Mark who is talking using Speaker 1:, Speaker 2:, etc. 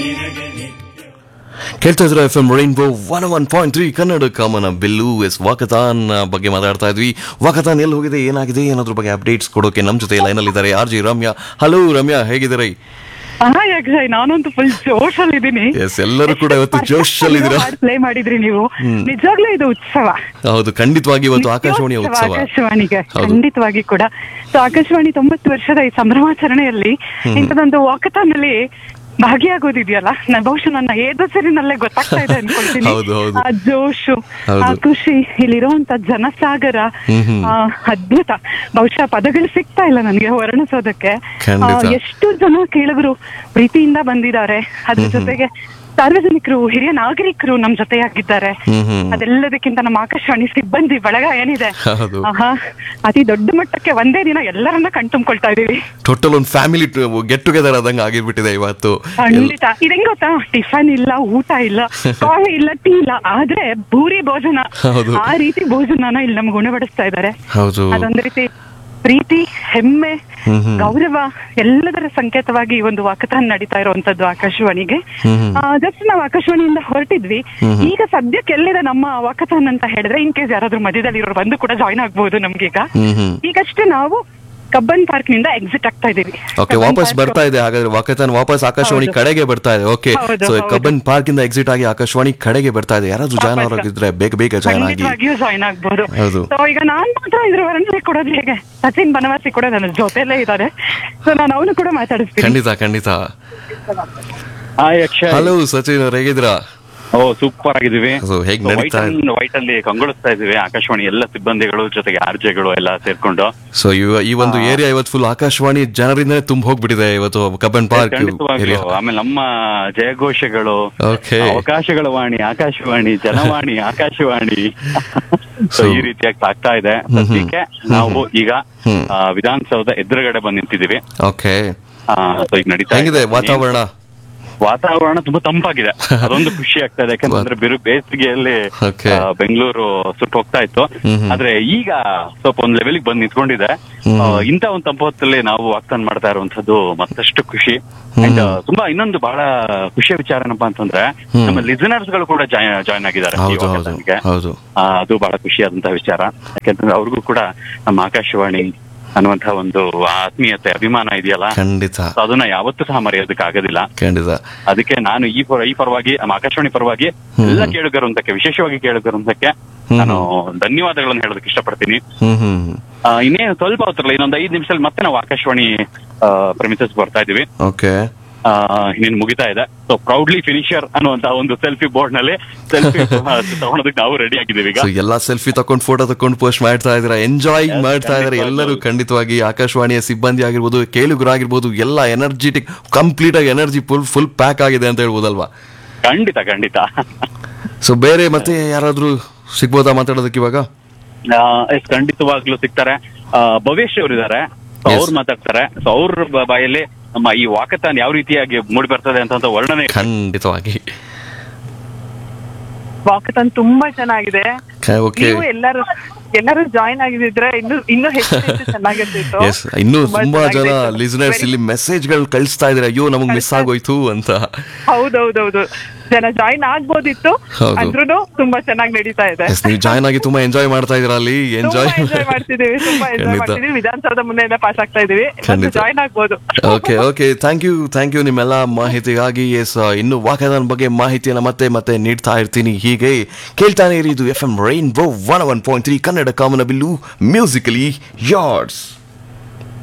Speaker 1: ಕೇಳ್ತಾ ಇದ್ರೆ F M rainbow one one point three Kannada ಕಾಮನ ಬಿಲ್ಲು ಎಸ್ ವಾಕತಾನ್ ಬಗ್ಗೆ ಮಾತಾಡ್ತಾ ಇದ್ವಿ ವಾಕತಾನ್ ಎಲ್ಲಿ ಹೋಗಿದೆ ಏನಾಗಿದೆ ಏನಾದ್ರ ಬಗ್ಗೆ ಅಪ್ಡೇಟ್ಸ್ ಕೊಡೋಕೆ ನಮ್ಮ ಜೊತೆ ಲೈನಲ್ಲಿ ಇದ್ದಾರೆ R G Ramya hello Ramya ಹೇಗಿದ್ದಾರೆ
Speaker 2: ಹಾ ಅಕ್ಷಯ್ ನಾನಂತೂ ಫುಲ್ ಜೋಶ್ ಅಲ್ಲಿ ಇದ್ದೀನಿ
Speaker 1: ಎಸ್ ಎಲ್ಲರೂ ಕೂಡ ಇವತ್ತು ಜೋಶ್ ಅಲ್ಲಿ ಇದ್ದೀರಾ
Speaker 2: ಪ್ಲೇ ಮಾಡಿದ್ರಿ ನೀವು ನಿಜವಾಗ್ಲೂ ಇದು ಉತ್ಸವ
Speaker 1: ಹೌದು ಖಂಡಿತವಾಗಿ ಇವತ್ತು ಆಕಾಶವಾಣಿಯ
Speaker 2: ನಿತ್ಯೋತ್ಸವ
Speaker 1: ಉತ್ಸವ
Speaker 2: ಆಕಾಶವಾಣಿಗೆ
Speaker 1: ಹೌದು.
Speaker 2: ಖಂಡಿತವಾಗಿ ಕೂಡ ಸೊ ಆಕಾಶವಾಣಿ ತೊಂಬತ್ತು ವರ್ಷದ ಈ ಸಂಭ್ರಮಾಚರಣೆಯಲ್ಲಿ ಇಂಥದೊಂದು ವಾಕಥಾನ್ ಅಲ್ಲಿ ಭಾಗಿಯಾಗೋದಿದೆಯಲ್ಲ ನಾನು ಬಹುಶಃ ನನ್ನ ಏದಸರಿನಲ್ಲೇ ಗೊತ್ತಾಗ್ತಾ ಇದೆ ಅನ್ಕೊಳ್ತೀನಿ
Speaker 1: ಹೌದು, ಹೌದು.
Speaker 2: ಆ ಜೋಶು ಆ
Speaker 1: ಹೌದು.
Speaker 2: ಖುಷಿ ಇಲ್ಲಿರುವಂತ ಜನಸಾಗರ
Speaker 1: ಹ್ಮ್, ಹ್ಮ್.
Speaker 2: ಆ, ಅದ್ಭುತ ಬಹುಶಃ ಪದಗಳು ಸಿಗ್ತಾ ಇಲ್ಲ ನನಗೆ ವರ್ಣಿಸೋದಕ್ಕೆ
Speaker 1: ಖಂಡಿತ.
Speaker 2: ಆ, ಎಷ್ಟು ಜನ ಕೇಳುಗರು ಪ್ರೀತಿಯಿಂದ ಬಂದಿದ್ದಾರೆ ಅದ್ರ ಜೊತೆಗೆ ಸಾರ್ವಜನಿಕರು ಹಿರಿಯ ನಾಗರಿಕರು ನಮ್ ಜೊತೆಯಾಗಿದ್ದಾರೆ
Speaker 1: ಹ್ಮ್, ಹ್ಮ್.
Speaker 2: ಅದೆಲ್ಲದಕ್ಕಿಂತ ನಮ್ಮ ಆಕಾಶವಾಣಿ ಸಿಬ್ಬಂದಿ ಬಳಗ ಏನಿದೆ
Speaker 1: ಹೌದು.
Speaker 2: ಆಹಾ ಅತಿ ದೊಡ್ಡ ಮಟ್ಟಕ್ಕೆ ಒಂದೇ ದಿನ ಎಲ್ಲರನ್ನ ಕಣ್ತುಂಬ್ಕೊಳ್ತಾ ಇದೀವಿ
Speaker 1: ಟೋಟಲ್ ಒಂದು ಫ್ಯಾಮಿಲಿ ಗೆಟ್ ಟುಗೆದರ್ ಆದಂಗೆ ಆಗಿರ್ಬಿಟ್ಟಿದೆ ಇವತ್ತು
Speaker 2: ಖಂಡಿತ ಇದಂಗ್ ಗೊತ್ತಾ ಟಿಫನ್ ಇಲ್ಲ ಊಟ ಇಲ್ಲ ಕಾಫಿ ಇಲ್ಲ ಟೀ ಇಲ್ಲ ಆದ್ರೆ ಭೂರಿ ಭೋಜನ
Speaker 1: ಹೌದು.
Speaker 2: ಆ ರೀತಿ ಭೋಜನನ ಇಲ್ಲಿ ನಮ್ಗೆ ಉಣಬಡಿಸ್ತಾ ಇದ್ದಾರೆ
Speaker 1: ಹೌದು
Speaker 2: ಅದೊಂದು ರೀತಿ ಪ್ರೀತಿ ಹೆಮ್ಮೆ
Speaker 1: ಹ್ಮ್ ಹ್ಮ್.
Speaker 2: ಗೌರವ ಎಲ್ಲದರ ಸಂಕೇತವಾಗಿ ಈ ಒಂದು ವಾಕಥಾನ್ ನಡೀತಾ ಇರುವಂತದ್ದು ಆಕಾಶವಾಣಿಗೆ
Speaker 1: ಹ್ಮ್ ಹ್ಮ್.
Speaker 2: ಜಸ್ಟ್ ನಾವು ಆಕಾಶವಾಣಿಯಿಂದ ಹೊರಟಿದ್ವಿ
Speaker 1: ಹ್ಮ್ ಹ್ಮ್.
Speaker 2: ಈಗ ಸದ್ಯಕ್ಕೆ ಎಲ್ಲಿದೆ ನಮ್ಮ ವಾಕಥಾನ್ ಅಂತ ಹೇಳಿದ್ರೆ ಇನ್ ಕೇಸ್ ಯಾರಾದ್ರೂ ಮಧ್ಯದಲ್ಲಿ ಇರೋರು ಬಂದು ಕೂಡ ಜಾಯ್ನ್ ಆಗ್ಬಹುದು ನಮ್ಗೀಗ
Speaker 1: ಹ್ಮ್ ಹ್ಮ್
Speaker 2: ಈಗಷ್ಟೇ ನಾವು ಕಬ್ಬನ್ ಪಾರ್ಕ್ ನಿಂದ ಎಕ್ಸಿಟ್ ಆಗ್ತಾ ಇದೀವಿ
Speaker 1: ಓಕೆ
Speaker 2: ಕಬ್ಬನ್
Speaker 1: ವಾಪಸ್
Speaker 2: park-
Speaker 1: ಬರ್ತಾ ಇದೆ ಹಾಗಾದ್ರೆ ವಾಕತಾನ್ ವಾಪಸ್ ಆಕಾಶವಾಣಿ
Speaker 2: ಹೌದು.
Speaker 1: ಕಡೆಗೆ ಬರ್ತಾ ಇದೆ ಓಕೆ
Speaker 2: ಹೌದು,
Speaker 1: ಸೊ
Speaker 2: ಹೌದು.
Speaker 1: ಕಬ್ಬನ್ ಪಾರ್ಕ್ ಇಂದ ಎಕ್ಸಿಟ್ ಆಗಿ ಆಕಾಶವಾಣಿ ಕಡೆಗೆ ಬರ್ತಾ ಇದೆ ಯಾರಾದ್ರೂ ಜಾಯ್ನ್
Speaker 2: ವಾಪಸ್.
Speaker 1: ಅವರಾಗಿದ್ರೆ ಬೇಗ ಬೇಗ ಜಾಯ್ನ್ ಆಗಿ
Speaker 2: ಖಂಡಿತವಾಗಿಯೂ ಜಾಯ್ನ್ ಆಗ್ಬೋದು
Speaker 1: ಹೌದು.
Speaker 2: ಸೊ ಈಗ ನಾನ್ ಮಾತ್ರ ಇದ್ರ ವರ್ಣನೆ ಕೊಡೋದು ಹೇಗೆ ಸಚಿನ್ ಬನವಾಸಿ ಕೂಡ ನನ್ನ ಜೊತೆಲೇ ಇದ್ದಾರೆ ಸೊ ನಾನು ಅವನು ಕೂಡ ಮಾತಾಡಿಸ್ತೀನಿ
Speaker 1: ಖಂಡಿತ ಖಂಡಿತ
Speaker 3: ಹಾಯ್ ಅಕ್ಷಯ್
Speaker 1: ಹಲೋ ಸಚಿನ್ ಅವ್ರು ಹೇಗಿದ್ದೀರಾ
Speaker 3: ಓ ಸೂಪರ್ ಆಗಿದೀವಿ
Speaker 1: So, ಹೇಗ್ ನಡೀತಾ ಇದೆ?
Speaker 3: ವೈಟ್ ಅಲ್ಲಿ ಕಂಗೊಳಿಸ್ತಾ ಇದೀವಿ ಆಕಾಶವಾಣಿ ಎಲ್ಲ ಸಿಬ್ಬಂದಿಗಳು ಜೊತೆಗೆ ಆರ್ಜೆಗಳು ಎಲ್ಲ ಸೇರ್ಕೊಂಡು
Speaker 1: ಸೊ ಈ ಒಂದು ಏರಿಯಾ ಇವತ್ತು ಫುಲ್ ಆಕಾಶವಾಣಿ ಜನರಿಂದ ತುಂಬ ಹೋಗ್ಬಿಟ್ಟಿದೆ ಇವತ್ತು ಕಬ್ಬನ್ ಪಾರ್ಕ್
Speaker 3: ಖಂಡಿತವಾಗ್ಲೂ
Speaker 1: ಏರಿಯಾ
Speaker 3: ಆಮೇಲೆ ನಮ್ಮ ಜಯಘೋಷಗಳು
Speaker 1: Okay.
Speaker 3: ಅವಕಾಶಗಳ ವಾಣಿ ಆಕಾಶವಾಣಿ ಜನವಾಣಿ ಆಕಾಶವಾಣಿ ಸೊ
Speaker 1: So-
Speaker 3: ಈ ರೀತಿಯಾಗಿ ಸಾಗ್ತಾ ಇದೆ ಸದ್ಯಕ್ಕೆ ನಾವು ಈಗ
Speaker 1: ಹ್ಮ್.
Speaker 3: ಆ, ವಿಧಾನಸೌಧ ಎದುರುಗಡೆ ಬಂದು ನಿಂತಿದೀವಿ
Speaker 1: ಓಕೆ
Speaker 3: ಸೊ ಈಗ ನಡೀತಾ
Speaker 1: ಹೆಂಗಿದೆ
Speaker 3: ಇದೆ.
Speaker 1: ವಾತಾವರಣ
Speaker 3: ವಾತಾವರಣ ತುಂಬಾ ತಂಪಾಗಿದೆ ಅದೊಂದು ಖುಷಿ ಆಗ್ತಾ ಇದೆ ಯಾಕಂದ್ರೆ ಬಿರು ಬೇಸಿಗೆಯಲ್ಲಿ
Speaker 1: Okay.
Speaker 3: ಆ, ಬೆಂಗಳೂರು ಸುಟ್ಟು ಹೋಗ್ತಾ ಇತ್ತು
Speaker 1: ಹ್ಮ್ ಹ್ಮ್.
Speaker 3: ಆದ್ರೆ ಈಗ ಸ್ವಲ್ಪ ಒಂದ್ ಲೆವೆಲ್ ಬಂದ್ ನಿಂತ್ಕೊಂಡಿದೆ
Speaker 1: ಹ್ಮ್.
Speaker 3: ಆ, ಇಂಥ ಒಂದ್ ತಂಪು ಹೊತ್ತಲ್ಲಿ ನಾವು ವಾಗ್ದಾನ ಮಾಡ್ತಾ ಇರುವಂತದ್ದು ಮತ್ತಷ್ಟು ಖುಷಿ
Speaker 1: ಹ್ಮ್.
Speaker 3: And, ಆ, ತುಂಬಾ ಇನ್ನೊಂದು ಬಹಳ ಖುಷಿಯ ವಿಚಾರ ಏನಪ್ಪಾ ಅಂತಂದ್ರೆ
Speaker 1: ಹ್ಮ್.
Speaker 3: ನಮ್ಮ ಲಿಸನರ್ಸ್ ಗಳು ಕೂಡ ಜಾಯ್ನ್ ಆಗಿದ್ದಾರೆ ಈ
Speaker 1: ಹೌದು ಹೌದು
Speaker 3: ವಾಗ್ದಾನಕ್ಕೆ.
Speaker 1: ಹೌದು
Speaker 3: ಆ, ಅದು ಬಹಳ ಖುಷಿಯಾದಂತಹ ವಿಚಾರ ಯಾಕಂದ್ರೆ ಅವ್ರಿಗೂ ಕೂಡ ನಮ್ಮ ಆಕಾಶವಾಣಿ ಅನ್ನುವಂತಹ ಒಂದು ಆತ್ಮೀಯತೆ ಅಭಿಮಾನ ಇದೆಯಲ್ಲ
Speaker 1: ಖಂಡಿತ
Speaker 3: ಸೊ ಅದನ್ನ ಯಾವತ್ತೂ ಸಹ ಮರೆಯೋದಕ್ಕೆ ಆಗೋದಿಲ್ಲ
Speaker 1: ಖಂಡಿತ
Speaker 3: ಅದಕ್ಕೆ ನಾನು ಈ ಪರ ಈ ಪರವಾಗಿ ನಮ್ಮ ಆಕಾಶವಾಣಿ ಪರವಾಗಿ
Speaker 1: ಹ್ಮ್.
Speaker 3: ಎಲ್ಲ ಕೇಳುಗರುಂತಕ್ಕೆ ವಿಶೇಷವಾಗಿ ಕೇಳುಗರುಂತಕ್ಕೆ
Speaker 1: ಹ್ಮ್.
Speaker 3: ನಾನು ಧನ್ಯವಾದಗಳನ್ನು ಹೇಳೋದಕ್ಕೆ ಇಷ್ಟಪಡ್ತೀನಿ
Speaker 1: ಹ್ಮ್ ಹ್ಮ್
Speaker 3: ಆ, ಇನ್ನೇನು ಸ್ವಲ್ಪ ಹೊತ್ತಲ್ಲ ಇನ್ನೊಂದು ಐದು ನಿಮಿಷದಲ್ಲಿ ಮತ್ತೆ ನಾವು ಆಕಾಶವಾಣಿ ಪ್ರಮಿಸಸ್ ಬರ್ತಾ ಇದೀವಿ
Speaker 1: ಓಕೆ
Speaker 3: ಆ, ಇನ್ನೇನು ಮುಗಿತಾ ಇದೆ ಸೊ ಪ್ರೌಡ್ಲಿ ಫಿನಿಶರ್ ಅನ್ನುವಂತ ಒಂದು ಸೆಲ್ಫಿ ಬೋರ್ಡ್ ನಲ್ಲಿ ಸೆಲ್ಫಿ ತಗೊಳೋದಕ್ಕೆ ನಾವು ರೆಡಿ ಆಗಿದ್ದೀವಿ ಈಗ
Speaker 1: ಸೊ ಎಲ್ಲಾ ಸೆಲ್ಫಿ ತಕೊಂಡು ಫೋಟೋ ತಕೊಂಡು ಪೋಸ್ಟ್ ಮಾಡ್ತಾ ಇದಾರೆ ಎಂಜಾಯ್
Speaker 3: Yes,
Speaker 1: ಮಾಡ್ತಾ ಇದಾರೆ
Speaker 3: ಖಂಡಿತವಾಗ್ಲೂ.
Speaker 1: ಎಲ್ಲರೂ ಖಂಡಿತವಾಗಿ ಆಕಾಶವಾಣಿಯ ಸಿಬ್ಬಂದಿ ಆಗಿರ್ಬೋದು ಕೇಳುಗರಾಗಿರ್ಬೋದು ಎಲ್ಲ ಎನರ್ಜಿಟಿಕ್ ಕಂಪ್ಲೀಟ್ ಆಗಿ ಎನರ್ಜಿ ಫುಲ್ ಫುಲ್ ಪ್ಯಾಕ್ ಆಗಿದೆ ಅಂತ ಹೇಳ್ಬೋದಲ್ವಾ
Speaker 3: ಖಂಡಿತ ಖಂಡಿತ
Speaker 1: ಸೊ ಬೇರೆ ಮತ್ತೆ ಯಾರಾದ್ರೂ ಸಿಗ್ಬೋದಾ ಮಾತಾಡೋದಕ್ಕೆ ಇವಾಗ
Speaker 3: ಆ, ಎಸ್ ಖಂಡಿತವಾಗ್ಲೂ ಸಿಗ್ತಾರೆ ಆ, ಭವೇಶ್ ಅವರು ಇದಾರೆ
Speaker 1: Yes.
Speaker 3: ಅವ್ರು ಮಾತಾಡ್ತಾರೆ ಸೊ ಅವ್ರ ಬ- ಬಾಯಲ್ಲಿ ನಮ್ಮ ಈ ವಾಕತಾನ್ ಯಾವ ರೀತಿಯಾಗಿ ಮೂಡಿ ಬರ್ತದೆ ಅಂತ ವರ್ಣನೆ
Speaker 1: ಖಂಡಿತವಾಗಿ
Speaker 4: ವಾಕಥಾನ್ ತುಂಬಾ ಚೆನ್ನಾಗಿದೆ
Speaker 1: ಓಕೆ
Speaker 4: ನೀವು ಎಲ್ಲರೂ ಎಲ್ಲರೂ ಜಾಯಿನ್ ಆಗಿದ್ರೆ ಇನ್ನು ಇನ್ನೂ ಹೆಚ್ಚು ಹೆಚ್ಚು ಚೆನ್ನಾಗಿರ್ತಿತ್ತು
Speaker 1: ಎಸ್ ಇನ್ನೂ ತುಂಬಾ ಜನ
Speaker 4: ಚೆನ್ನಾಗಿದೆ.
Speaker 1: ಲಿಸನರ್ಸ್
Speaker 4: Very-
Speaker 1: ಇಲ್ಲಿ ಮೆಸೇಜ್ ಗಳು ಕಳಿಸ್ತಾ ಇದಾರೆ ಅಯ್ಯೋ ನಮಗ್ ಮಿಸ್ ಆಗೋಯ್ತು ಅಂತ
Speaker 4: ಹೌದೌದೌದು ಜನ ಜಾಯಿನ್ ಆಗ್ಬೋದಿತ್ತು
Speaker 1: ಹೌದು.
Speaker 4: ಅಂದ್ರೂ ತುಂಬಾ ಚೆನ್ನಾಗಿ ನಡೀತಾ ಇದೆ
Speaker 1: ಎಸ್ ನೀವು ಜಾಯ್ನ್ ಆಗಿ ತುಂಬಾ ಎಂಜಾಯ್ ಮಾಡ್ತಾ ಇದೀರಾ ಅಲ್ಲಿ
Speaker 4: ತುಂಬಾ
Speaker 1: ಎಂಜಾಯ್
Speaker 4: ಎಂಜಾಯ್ ಮಾಡ್ತಿದೀವಿ ತುಂಬಾ ಎಂಜಾಯ್
Speaker 1: ಖಂಡಿತ.
Speaker 4: ಮಾಡ್ತಿದೀವಿ ವಿಧಾನಸೌಧ ಮುಂದೆಯಿಂದ ಪಾಸ್ ಆಗ್ತಾ ಇದೀವಿ
Speaker 1: ಖಂಡಿತ.
Speaker 4: ಜಾಯಿನ್ ಆಗ್ಬೋದು
Speaker 1: okay okay thank you thank you ನಿಮ್ಮೆಲ್ಲ ಮಾಹಿತಿಗಾಗಿ ಎಸ್ ಇನ್ನು ವಾಕದಾನ್ ಬಗ್ಗೆ ಮಾಹಿತಿಯನ್ನು ಮತ್ತೆ ಮತ್ತೆ ನೀಡ್ತಾ ಇರ್ತೀನಿ ಹೀಗೆ ಕೇಳ್ತಾನೆ ಇರಿ ಇದು F M rainbow one one point three Kannada ಕಾಮನ ಬಿಲ್ಲು ಮ್ಯೂಸಿಕಲಿ ಯಾರ್ಡ್ಸ್